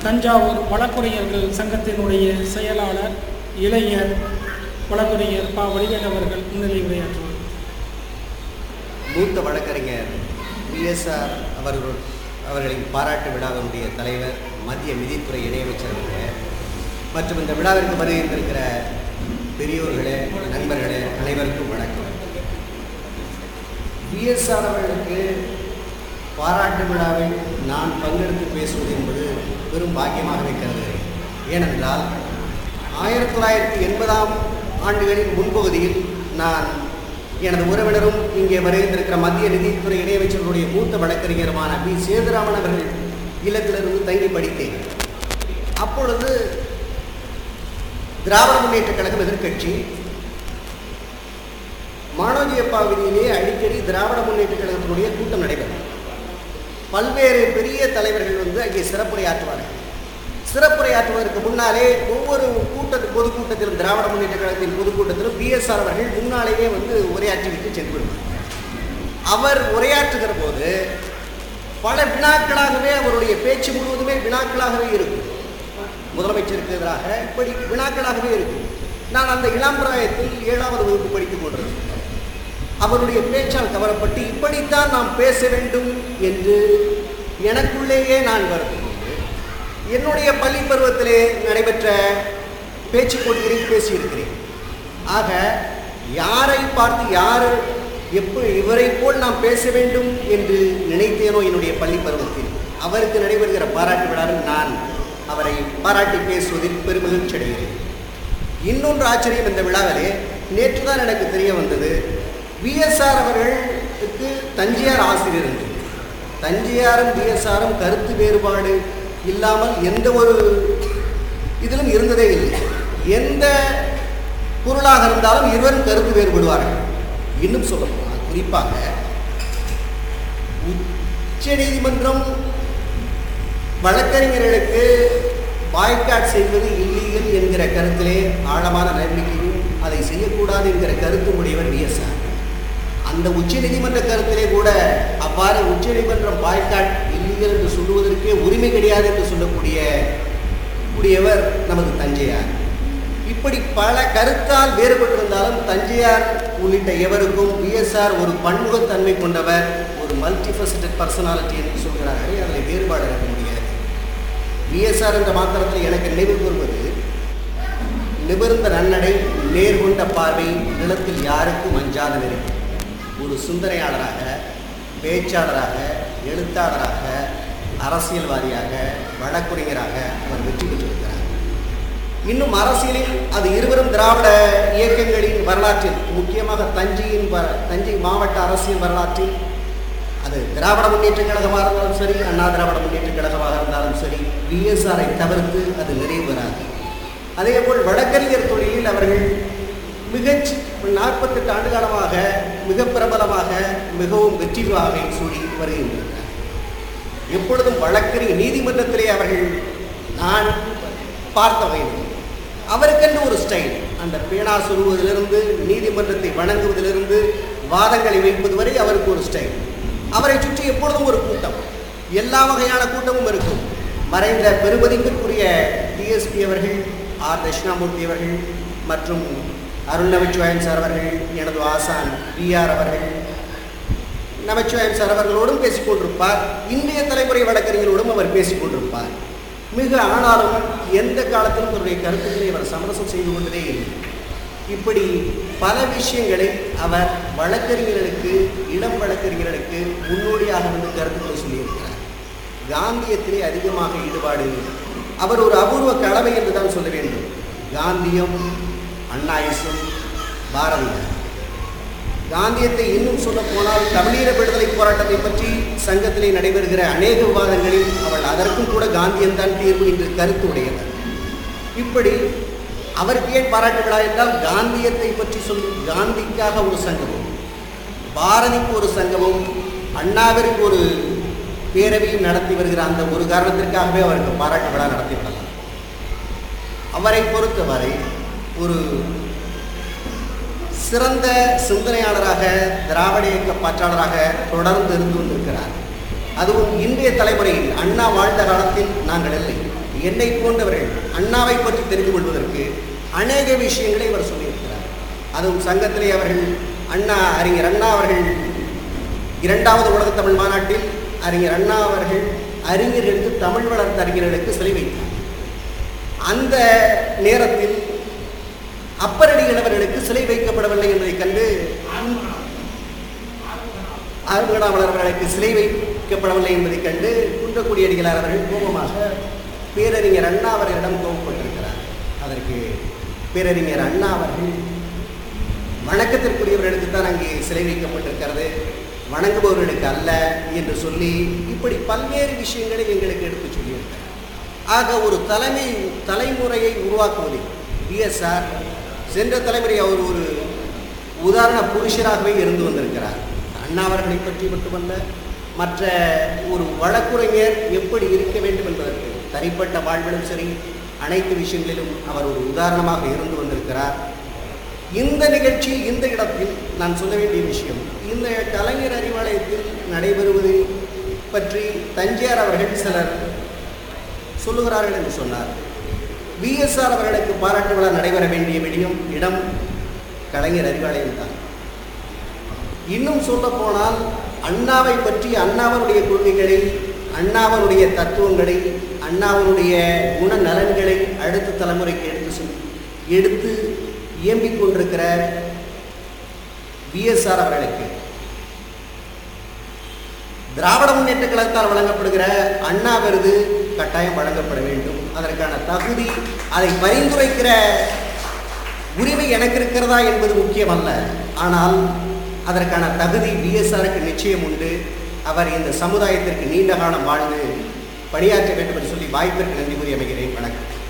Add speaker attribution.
Speaker 1: தஞ்சாவூர் வழக்குரைஞர்கள் சங்கத்தினுடைய செயலாளர் இளைஞர் வழக்குரைஞர் ப வடிவேல் அவர்கள் முன்னிலை உரையாற்றுவார்
Speaker 2: மூத்த வழக்கறிஞர் பிஎஸ்ஆர் அவர்கள் அவர்களின் பாராட்டு விழாவினுடைய தலைவர் மத்திய நிதித்துறை இணையமைச்சர் அவர்களே மற்றும் இந்த விழாவிற்கு வருகின்றிருக்கிற பெரியோர்களே நண்பர்களே அனைவருக்கும் வணக்கம் பிஎஸ்ஆர் அவர்களுக்கு பாராட்டு விழாவில் நான் பங்கெடுத்து பேசுவது என்பது பெரும் பாக்கியமாகவே கருதுகிறேன் ஏனென்றால் ஆயிரத்தி தொள்ளாயிரத்தி எண்பதாம் ஆண்டுகளின் முன்பகுதியில் நான் எனது உறவினரும் இங்கே வருகின்றிருக்கிற மத்திய நிதித்துறை இணையமைச்சர்களுடைய மூத்த வழக்கறிஞருமான பி சேதுராமன் அவர்கள் இல்லத்திலிருந்து தங்கி படித்தேன் அப்பொழுது திராவிட முன்னேற்ற கழகம் எதிர்க்கட்சி மாணவஜியப்பா விதியிலே அடிக்கடி திராவிட முன்னேற்ற கழகத்தினுடைய கூட்டம் நடைபெறும் பல்வேறு பெரிய தலைவர்கள் வந்து அங்கே சிறப்புரையாற்றுவார்கள் சிறப்புரையாற்றுவதற்கு முன்னாலே ஒவ்வொரு கூட்டத்து பொதுக்கூட்டத்திலும் திராவிட முன்னேற்ற கழகத்தின் பொதுக்கூட்டத்திலும் பிஎஸ்ஆர் அவர்கள் முன்னாலேயே வந்து உரையாற்றிவிட்டு சென்று விடுவார் அவர் உரையாற்றுகிற போது பல வினாக்களாகவே அவருடைய பேச்சு முழுவதுமே வினாக்களாகவே இருக்கும் முதலமைச்சருக்கு எதிராக இப்படி வினாக்களாகவே இருக்கும் நான் அந்த இளம் பிராயத்தில் ஏழாவது வகுப்பு படித்துக் கொண்டிருந்தேன் அவருடைய பேச்சால் கவரப்பட்டு இப்படித்தான் நாம் பேச வேண்டும் என்று எனக்குள்ளேயே நான் வருகிறேன் என்னுடைய பள்ளி பருவத்திலே நடைபெற்ற பேச்சு போட்டிகளில் பேசியிருக்கிறேன் ஆக யாரை பார்த்து யார் எப்படி இவரை போல் நாம் பேச வேண்டும் என்று நினைத்தேனோ என்னுடைய பள்ளி பருவத்தில் அவருக்கு நடைபெறுகிற பாராட்டு விழாவில் நான் அவரை பாராட்டி பேசுவதில் பெருமகிழ்ச்சி அடைகிறேன் இன்னொன்று ஆச்சரியம் இந்த விழாவிலே நேற்று தான் எனக்கு தெரிய வந்தது பிஎஸ்ஆர் அவர்களுக்கு தஞ்சியார் ஆசிரியர் என்று தஞ்சியாரும் பிஎஸ்ஆரும் கருத்து வேறுபாடு இல்லாமல் எந்த ஒரு இதிலும் இருந்ததே இல்லை எந்த பொருளாக இருந்தாலும் இருவரும் கருத்து வேறுபடுவார்கள் இன்னும் சொல்ல போனால் குறிப்பாக உச்ச நீதிமன்றம் வழக்கறிஞர்களுக்கு பாய்காட் செய்வது இல்லீகல் என்கிற கருத்திலே ஆழமான நம்பிக்கையும் அதை செய்யக்கூடாது என்கிற கருத்து உடையவர் விஎஸ்ஆர் அந்த உச்ச நீதிமன்ற கருத்திலே கூட அவ்வாறு உச்ச நீதிமன்றம் பாய்காட் இல்லீகல் என்று சொல்லுவதற்கே உரிமை கிடையாது என்று சொல்லக்கூடிய கூடியவர் நமது தஞ்சையார் இப்படி பல கருத்தால் வேறுபட்டிருந்தாலும் தஞ்சையார் உள்ளிட்ட எவருக்கும் பிஎஸ்ஆர் ஒரு பன்முகத்தன்மை கொண்டவர் ஒரு மல்டிஃபசிட்டட் பர்சனாலிட்டி என்று சொல்கிறார்கள் அதில் வேறுபாடு இருக்க முடியாது பிஎஸ்ஆர் என்ற மாத்திரத்தில் எனக்கு நினைவு கூறுவது நிமிர்ந்த நன்னடை நேர்கொண்ட பார்வை நிலத்தில் யாருக்கும் அஞ்சாத நெருப்பு ஒரு சிந்தனையாளராக பேச்சாளராக எழுத்தாளராக அரசியல்வாதியாக வழக்குரைஞராக அவர் வெற்றி பெற்றிருக்கிறார் இன்னும் அரசியலில் அது இருவரும் திராவிட இயக்கங்களின் வரலாற்றில் முக்கியமாக தஞ்சையின் வ- தஞ்சை மாவட்ட அரசியல் வரலாற்றில் அது திராவிட முன்னேற்ற கழகமாக இருந்தாலும் சரி அண்ணா திராவிட முன்னேற்ற கழகமாக இருந்தாலும் சரி பிஎஸ்ஆரை தவிர்த்து அது நிறைவு பெறாது அதேபோல் வழக்கறிஞர் தொழிலில் அவர்கள் மிகச் நாற்பத்தெட்டு ஆண்டு காலமாக மிக பிரபலமாக மிகவும் வெற்றி வாகை சூடி வருகின்றனர் எப்பொழுதும் வழக்கறிஞர் நீதிமன்றத்திலே அவர்கள் நான் பார்த்த வகையில் அவருக்கென்று ஒரு ஸ்டைல் அந்த பேனா சொல்வதிலிருந்து நீதிமன்றத்தை வணங்குவதிலிருந்து வாதங்களை வைப்பது வரை அவருக்கு ஒரு ஸ்டைல் அவரை சுற்றி எப்பொழுதும் ஒரு கூட்டம் எல்லா வகையான கூட்டமும் இருக்கும் மறைந்த பெருமதிப்பிற்குரிய டிஎஸ்பி அவர்கள் ஆர் தட்சிணாமூர்த்தி அவர்கள் மற்றும் அருள் நமச்சிவாயன் சார் அவர்கள் எனது ஆசான் பிஆர் அவர்கள் நமச்சிவாயன் சார் அவர்களோடும் பேசிக் கொண்டிருப்பார் இந்திய தலைமுறை வழக்கறிஞர்களோடும் அவர் பேசிக் கொண்டிருப்பார் மிக ஆனாலும் எந்த காலத்திலும் அவருடைய கருத்துக்களை அவர் சமரசம் செய்து கொண்டதே இல்லை இப்படி பல விஷயங்களை அவர் வழக்கறிஞர்களுக்கு இளம் வழக்கறிஞர்களுக்கு முன்னோடியாக இருந்து கருத்துக்களை சொல்லியிருக்கிறார் காந்தியத்திலே அதிகமாக ஈடுபாடு அவர் ஒரு அபூர்வ கலவை என்று தான் சொல்ல வேண்டும் காந்தியம் அண்ணாயிசம் பாரதியார் காந்தியத்தை இன்னும் சொல்ல போனால் தமிழீழ விடுதலை போராட்டத்தை பற்றி சங்கத்திலே நடைபெறுகிற அநேக விவாதங்களில் அவள் அதற்கும் கூட காந்தியம் தான் தீர்வு என்று கருத்து உடையவர் இப்படி அவருக்கு ஏன் பாராட்டு விழா என்றால் காந்தியத்தை பற்றி சொல்லும் காந்திக்காக ஒரு சங்கமும் பாரதிக்கு ஒரு சங்கமும் அண்ணாவிற்கு ஒரு பேரவையும் நடத்தி வருகிற அந்த ஒரு காரணத்திற்காகவே அவருக்கு பாராட்டு விழா நடத்தி விடலாம் அவரை பொறுத்தவரை ஒரு சிறந்த சிந்தனையாளராக திராவிட இயக்க பாற்றாளராக தொடர்ந்து இருந்து கொண்டிருக்கிறார் அதுவும் இன்றைய தலைமுறையில் அண்ணா வாழ்ந்த காலத்தில் நாங்கள் இல்லை என்னை போன்றவர்கள் அண்ணாவை பற்றி தெரிந்து கொள்வதற்கு அநேக விஷயங்களை அவர் சொல்லியிருக்கிறார் அதுவும் சங்கத்திலே அவர்கள் அண்ணா அறிஞர் அண்ணா அவர்கள் இரண்டாவது உலகத் தமிழ் மாநாட்டில் அறிஞர் அண்ணா அவர்கள் அறிஞர்களுக்கு தமிழ் வளர்த்த அறிஞர்களுக்கு சிலை வைத்தார் அந்த நேரத்தில் அப்பரடிகள் அவர்களுக்கு சிலை வைக்கப்படவில்லை என்பதைக் கண்டு ஆறுமகனாவலர் அவர்களுக்கு சிலை வைக்கப்படவில்லை என்பதைக் கண்டு குன்றக்குடி அடிகளார் அவர்கள் கோபமாக பேரறிஞர் அண்ணா அவர்களிடம் கோபப்பட்டிருக்கிறார் அதற்கு பேரறிஞர் அண்ணா அவர்கள் வணக்கத்திற்குரியவர்களுக்கு தான் அங்கே சிலை வைக்கப்பட்டிருக்கிறது வணங்குபவர்களுக்கு அல்ல என்று சொல்லி இப்படி பல்வேறு விஷயங்களை எங்களுக்கு எடுத்துச் சொல்லியிருக்கிறார் ஆக ஒரு தலைமை தலைமுறையை உருவாக்குவதில் பிஎஸ்ஆர் சென்ற தலைமுறை அவர் ஒரு உதாரண புருஷராகவே இருந்து வந்திருக்கிறார் அண்ணா அவர்களை பற்றி மட்டுமல்ல மற்ற ஒரு வழக்குரைஞர் எப்படி இருக்க வேண்டும் என்பதற்கு தனிப்பட்ட வாழ்விலும் சரி அனைத்து விஷயங்களிலும் அவர் ஒரு உதாரணமாக இருந்து வந்திருக்கிறார் இந்த நிகழ்ச்சி இந்த இடத்தில் நான் சொல்ல வேண்டிய விஷயம் இந்த கலைஞர் அறிவாலயத்தில் நடைபெறுவது பற்றி தஞ்சியார் அவர்கள் சிலர் சொல்லுகிறார்கள் என்று சொன்னார் பிஎஸ்ஆர் அவர்களுக்கு பாராட்டு விழா நடைபெற வேண்டிய விடியும் இடம் கலைஞர் அறிவாலயம் தான் இன்னும் சொல்ல போனால் அண்ணாவை பற்றி அண்ணாவனுடைய கொள்கைகளை அண்ணாவனுடைய தத்துவங்களை அண்ணாவனுடைய குணநலன்களை அடுத்த தலைமுறைக்கு எடுத்து செல் எடுத்து இயம்பிக் கொண்டிருக்கிற பிஎஸ்ஆர் அவர்களுக்கு திராவிட முன்னேற்ற கழகத்தால் வழங்கப்படுகிற அண்ணா விருது கட்டாயம் வழங்கப்பட வேண்டும் அதற்கான தகுதி அதை பரிந்துரைக்கிற உரிமை எனக்கு இருக்கிறதா என்பது முக்கியமல்ல ஆனால் அதற்கான தகுதி பிஎஸ்ஆருக்கு நிச்சயம் உண்டு அவர் இந்த சமுதாயத்திற்கு நீண்ட காலம் வாழ்ந்து பணியாற்ற வேண்டும் என்று சொல்லி வாய்ப்பிற்கு நன்றி கூறி அமைகிறேன் வணக்கம்